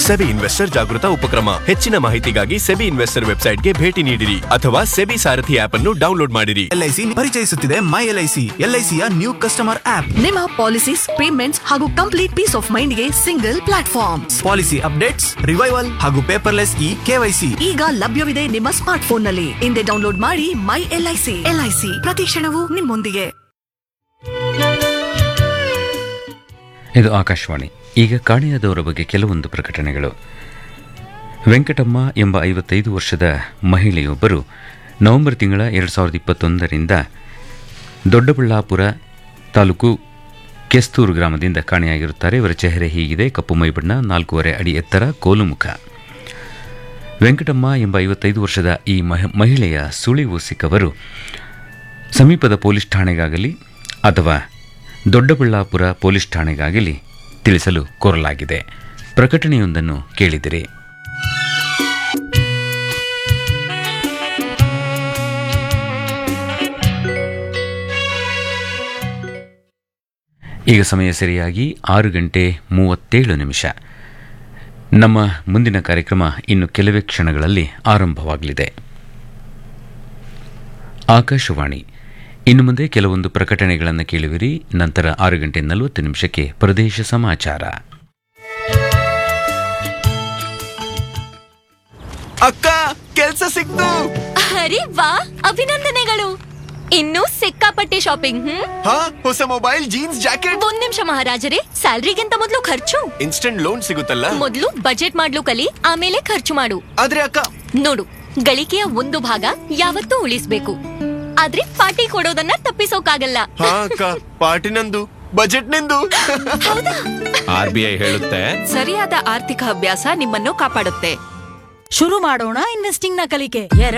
SEBI investor ಜಾಗೃತ ಉಪಕ್ರಮ ಹೆಚ್ಚಿನ ಮಾಹಿತಿಗಾಗಿ ಸೆಬಿ ಇನ್ವೆಸ್ಟರ್ ವೆಬ್ಸೈಟ್ಗೆ ಭೇಟಿ ನೀಡಿರಿ ಅಥವಾ ಸೆಬಿ ಸಾರಥಿ ಆಪ್ ಅನ್ನು ಡೌನ್ಲೋಡ್ ಮಾಡಿರಿ ಎಲ್ಐಸಿ ಪರಿಚಯಿಸುತ್ತಿದೆ ಮೈ ಎಲ್ಐಸಿ ಎಲ್ಐಸಿಯ ನ್ಯೂ ಕಸ್ಟಮರ್ ಆಪ್ ನಿಮ್ಮ ಪಾಲಿಸೀಸ್ ಪೇಮೆಂಟ್ಸ್ ಹಾಗೂ ಕಂಪ್ಲೀಟ್ ಪೀಸ್ ಆಫ್ ಮೈಂಡ್ಗೆ single platform policy updates revival ಹಾಗೂ ಪೇಪರ್ಲೆಸ್ ಇ ಕೆವೈಸಿ ಈಗ ಲಭ್ಯವಿದೆ ನಿಮ್ಮ ಸ್ಮಾರ್ಟ್ ಫೋನ್ ನಲ್ಲಿ ಹಿಂದೆ ಡೌನ್ಲೋಡ್ ಮಾಡಿ ಮೈ ಎಲ್ಐಸಿ ಎಲ್ಐಸಿ ಪ್ರತಿ ಕ್ಷಣವೂ ನಿಮ್ಮೊಂದಿಗೆ ಇದು ಆಕಾಶವಾಣಿ ಈಗ ಕಾಣೆಯಾದವರ ಬಗ್ಗೆ ಕೆಲವೊಂದು ಪ್ರಕಟಣೆಗಳು ವೆಂಕಟಮ್ಮ ಎಂಬ ಐವತ್ತೈದು ವರ್ಷದ ಮಹಿಳೆಯೊಬ್ಬರು ನವೆಂಬರ್ ತಿಂಗಳ ಎರಡು ಸಾವಿರದ ಇಪ್ಪತ್ತೊಂದರಿಂದ ದೊಡ್ಡಬಳ್ಳಾಪುರ ತಾಲೂಕು ಕೆಸ್ತೂರು ಗ್ರಾಮದಿಂದ ಕಾಣೆಯಾಗಿರುತ್ತಾರೆ ಇವರ ಚೆಹರೆ ಹೀಗಿದೆ ಕಪ್ಪು ಮೈಬಣ್ಣ ನಾಲ್ಕೂವರೆ ಅಡಿ ಎತ್ತರ ಕೋಲುಮುಖ ವೆಂಕಟಮ್ಮ ಎಂಬ ಐವತ್ತೈದು ವರ್ಷದ ಈ ಮಹ- ಮಹಿಳೆಯ ಸುಳಿವು ಸಿಕ್ಕವರು ಸಮೀಪದ ಪೊಲೀಸ್ ಠಾಣೆಗಾಗಲಿ ಅಥವಾ ದೊಡ್ಡಬಳ್ಳಾಪುರ ಪೊಲೀಸ್ ಠಾಣೆಗಾಗಲಿ ತಿಳಿಸಲು ಕೋರಲಾಗಿದೆ ಪ್ರಕಟಣೆಯೊಂದನ್ನು ಕೇಳಿದಿರಿ ಈಗ ಸಮಯ ಸರಿಯಾಗಿ ಆರು ಗಂಟೆ ಮೂವತ್ತೇಳು ನಿಮಿಷ ನಮ್ಮ ಮುಂದಿನ ಕಾರ್ಯಕ್ರಮ ಇನ್ನು ಕೆಲವೇ ಕ್ಷಣಗಳಲ್ಲಿ ಆರಂಭವಾಗಲಿದೆ ಆಕಾಶವಾಣಿ ಇನ್ನು ಮುಂದೆ ಕೆಲವೊಂದು ಪ್ರಕಟಣೆಗಳನ್ನು ಕೇಳುವಿರಿ ನಂತರ ಆರು ಗಂಟೆ ನಲವತ್ತು ನಿಮಿಷಕ್ಕೆ ಪ್ರದೇಶ ಸಮಾಚಾರ ಅಕ್ಕ ಕೆಲ್ಸ ಸಿಕ್ತು ಅರೆ ವಾ ಅಭಿನಂದನೆಗಳು ಇನ್ನೂ ಸಿಕ್ಕಾಪಟ್ಟೆ ಶಾಪಿಂಗ್ ಹ್ಮ್ ಹಾ ಹೊಸ ಮೊಬೈಲ್ ಜೀನ್ಸ್ ಜಾಕೆಟ್ ಒಂದ್ ನಿಮಿಷ ಮಹಾರಾಜರೇ ಸ್ಯಾಲ್ರಿಗಿಂತ ಮೊದಲು ಖರ್ಚು ಇನ್ಸ್ಟೆಂಟ್ ಲೋನ್ ಸಿಗುತ್ತಲ್ಲ ಮೊದಲು ಬಜೆಟ್ ಮಾಡ್ಲು ಕಲಿ ಆಮೇಲೆ ಖರ್ಚು ಮಾಡು ಆದ್ರೆ ಅಕ್ಕ ನೋಡು ಗಳಿಕೆಯ ಒಂದು ಭಾಗ ಯಾವತ್ತೂ ಉಳಿಸ್ಬೇಕು ಆದ್ರೆ ಪಾರ್ಟಿ ಕೊಡೋದನ್ನ ತಪ್ಪಿಸೋಕಾಗಲ್ಲ ಹಾ ಅಕ್ಕ ಪಾರ್ಟಿ ನಂದು ಬಜೆಟ್ ನಿಂದು ಆರ್ ಬಿ ಐ ಹೇಳುತ್ತೆ ಸರಿಯಾದ ಆರ್ಥಿಕ ಅಭ್ಯಾಸ ನಿಮ್ಮನ್ನು ಕಾಪಾಡುತ್ತೆ ಶುರು ಮಾಡೋಣ ಇನ್ವೆಸ್ಟಿಂಗ್ ನ ಕಲಿಕೆ